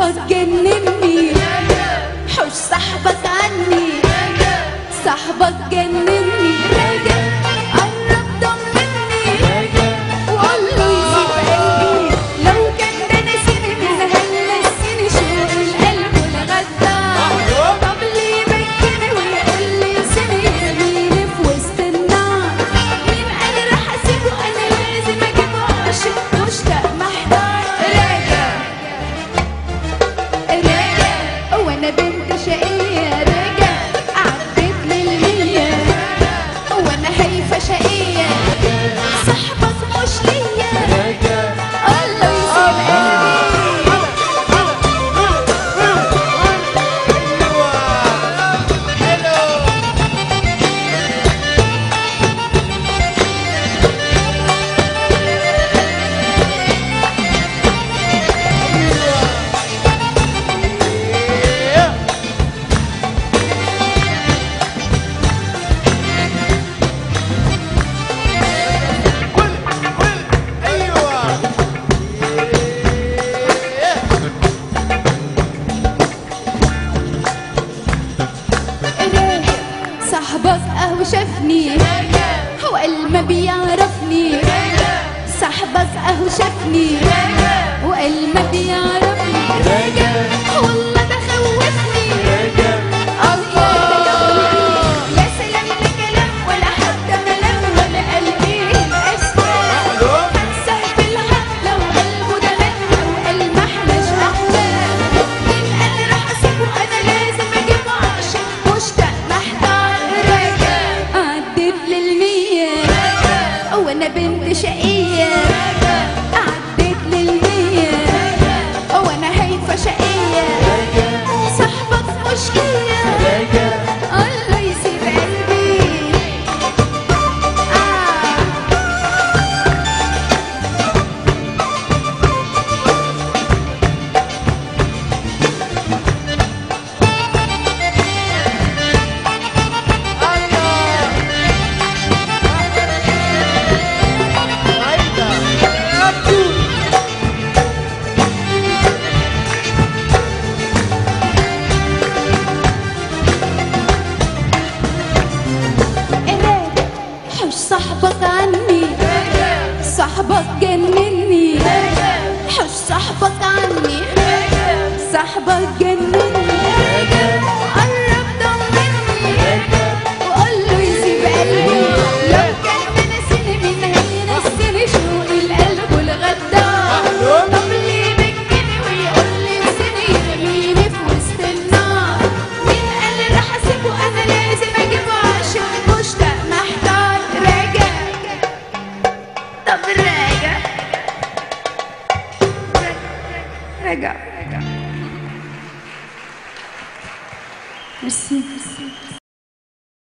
صاحبك جنني حوش صاحبك عني صاحبك جنني راجع قرب ضمني وقول له يسيب قلبي لو كان ده نسيني من هلسيني شوق القلب والغدار طب ليه يبكيني ويقول لي سيبي يرميني في وسط النار مين قال راح اسيبه انا لازم اجيبه عاشق مشتاق محتار راجع راجع وانا بنت شقية راجع عديت للمية وانا هايفة شقية صاحبك مش ليا الله يسيب قلبي راجع صاحبك اهو شافني هو قال ما بيعرفني صاحبك اهو شافني وقال ما بيعرفني راجع والله ده خوفني الله ده يقول يا سلام لا كلام ولا حتى ملام ولا قال ايه الاشكال هنساه في الحق لو قلبه ده مات وقال ما احناش احلام مين قال راح اسيبه انا لازم اجيبه عشان مشتاق محتار راجع عديت للمية وانا بنت شقية عديت للمية وانا هايفة شقية صاحبك مش ليا الله يسيب قلبي آه. راجع حوش صاحبك عني صاحبك جنني حوش صاحبك عني صاحبك جنني